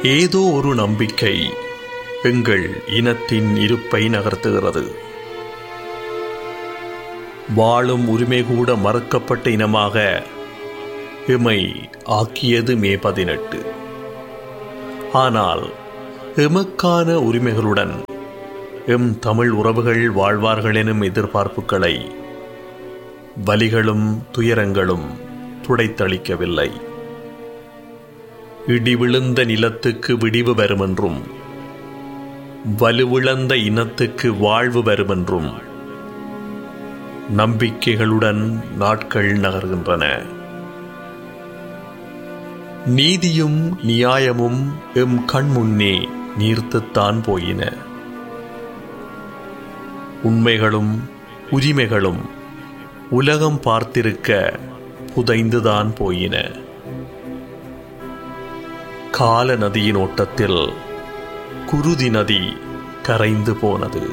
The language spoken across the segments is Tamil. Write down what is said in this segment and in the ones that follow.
ஏதோ ஒரு நம்பிக்கை எங்கள் இனத்தின் இருப்பை நகர்த்துகிறது வாழும் உரிமை கூட மறுக்கப்பட்ட இனமாக எமை ஆக்கியது மே பதினெட்டு ஆனால் எமக்கான உரிமைகளுடன் எம் தமிழ் உறவுகள் வாழ்வார்கள் எனும் எதிர்பார்ப்புகளை வலிகளும் துயரங்களும் துடைத்தளிக்கவில்லை இடி விழுந்த நிலத்துக்கு விடிவு வருமென்றும் வலுவிழந்த இனத்துக்கு வாழ்வு வருமென்றும் நம்பிக்கைகளுடன் நாட்கள் நகர்கின்றன நீதியும் நியாயமும் எம் கண்முன்னே நீர்த்துத்தான் போயின உண்மைகளும் உரிமைகளும் உலகம் பார்த்திருக்க புதைந்துதான் போயின கால நதியின் ஓட்டத்தில் குருதி நதி கரைந்து போனது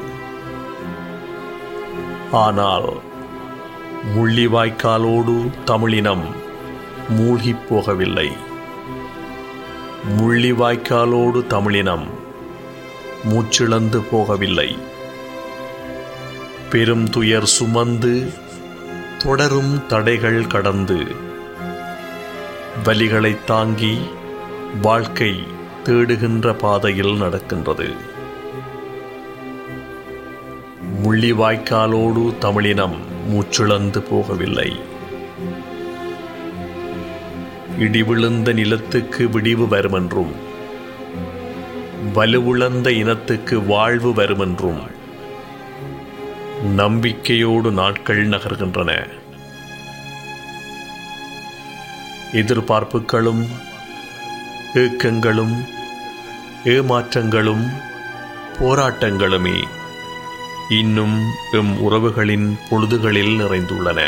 ஆனால் முள்ளிவாய்க்காலோடு தமிழினம் மூழ்கிப் போகவில்லை முள்ளிவாய்க்காலோடு தமிழினம் மூச்சிழந்து போகவில்லை பெரும் துயர் சுமந்து தொடரும் தடைகள் கடந்து வலிகளை தாங்கி வாழ்க்கை தேடுகின்ற பாதையில் நடக்கின்றது முள்ளிவாய்க்காலோடு தமிழினம் மூச்சிழந்து போகவில்லை இடிவிழுந்த நிலத்துக்கு விடிவு வருமென்றும் வலுவுழந்த இனத்துக்கு வாழ்வு வருமென்றும் நம்பிக்கையோடு நாட்கள் நகர்கின்றன எதிர்பார்ப்புகளும் ஏக்கங்களும் ஏமாற்றங்களும் போராட்டங்களுமே இன்னும் எம் உறவுகளின் பொழுதுகளில் நிறைந்துள்ளன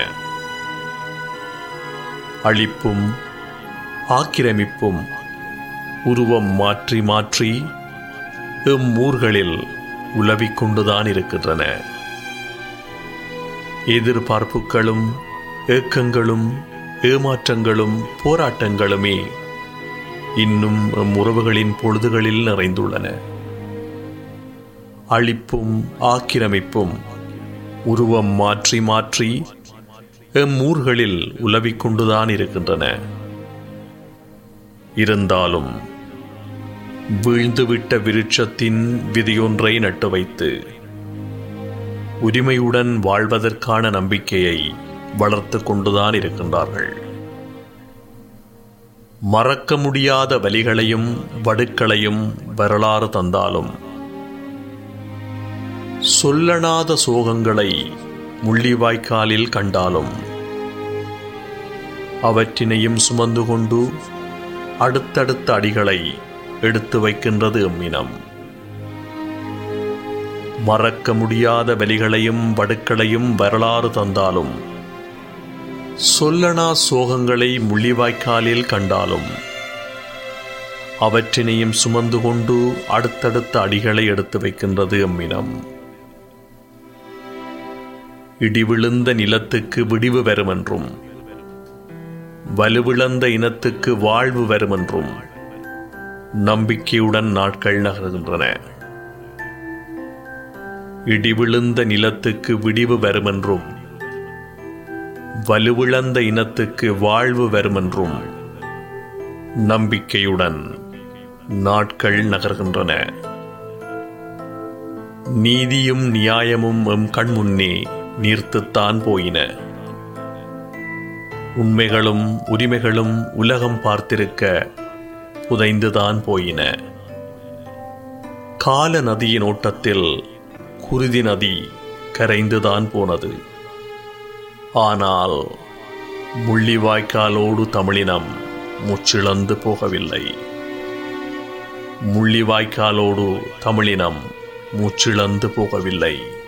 அழிப்பும் ஆக்கிரமிப்பும் உருவம் மாற்றி மாற்றி எம் ஊர்களில் உலவிக் கொண்டுதான் இருக்கின்றன எதிர்பார்ப்புகளும் ஏக்கங்களும் ஏமாற்றங்களும் போராட்டங்களுமே இன்னும் எம் உறவுகளின் பொழுதுகளில் நிறைந்துள்ளன அழிப்பும் ஆக்கிரமிப்பும் உருவம் மாற்றி மாற்றி எம் ஊர்களில் உலவிக் கொண்டுதான் இருக்கின்றன இருந்தாலும் வீழ்ந்துவிட்ட விருட்சத்தின் விதியொன்றை நட்டு வைத்து உரிமையுடன் வாழ்வதற்கான நம்பிக்கையை வளர்த்து கொண்டுதான் இருக்கின்றார்கள் மறக்க முடியாத வலிகளையும் வடுக்களையும் வரலாறு தந்தாலும் சொல்லனாத சோகங்களை முள்ளிவாய்க்காலில் கண்டாலும் அவற்றினையும் சுமந்து கொண்டு அடுத்தடுத்த அடிகளை எடுத்து வைக்கின்றது எம்மினம் மறக்க முடியாத வலிகளையும் வடுக்களையும் வரலாறு தந்தாலும் சொல்லனா சோகங்களை முள்ளிவாய்க்காலில் கண்டாலும் அவற்றினையும் சுமந்து கொண்டு அடுத்தடுத்த அடிகளை எடுத்து வைக்கின்றது எம்மினம் இடிவிழுந்த நிலத்துக்கு விடிவு வருமென்றும் வலுவிழந்த இனத்துக்கு வாழ்வு வருமென்றும் நம்பிக்கையுடன் நாட்கள் நகர்கின்றன இடிவிழுந்த நிலத்துக்கு விடிவு வருமென்றும் வலுவிழந்த இனத்துக்கு வாழ்வு வருமென்றும் நம்பிக்கையுடன் நாட்கள் நகர்கின்றன நீதியும் நியாயமும் எம் கண்முன்னே நீர்த்துத்தான் போயின உண்மைகளும் உரிமைகளும் உலகம் பார்த்திருக்க புதைந்துதான் போயின கால நதியின் ஓட்டத்தில் குருதி நதி கரைந்துதான் போனது ஆனால் முள்ளிவாய்க்காலோடு தமிழினம் முச்சிழந்து போகவில்லை முள்ளிவாய்க்காலோடு தமிழினம் மூச்சிழந்து போகவில்லை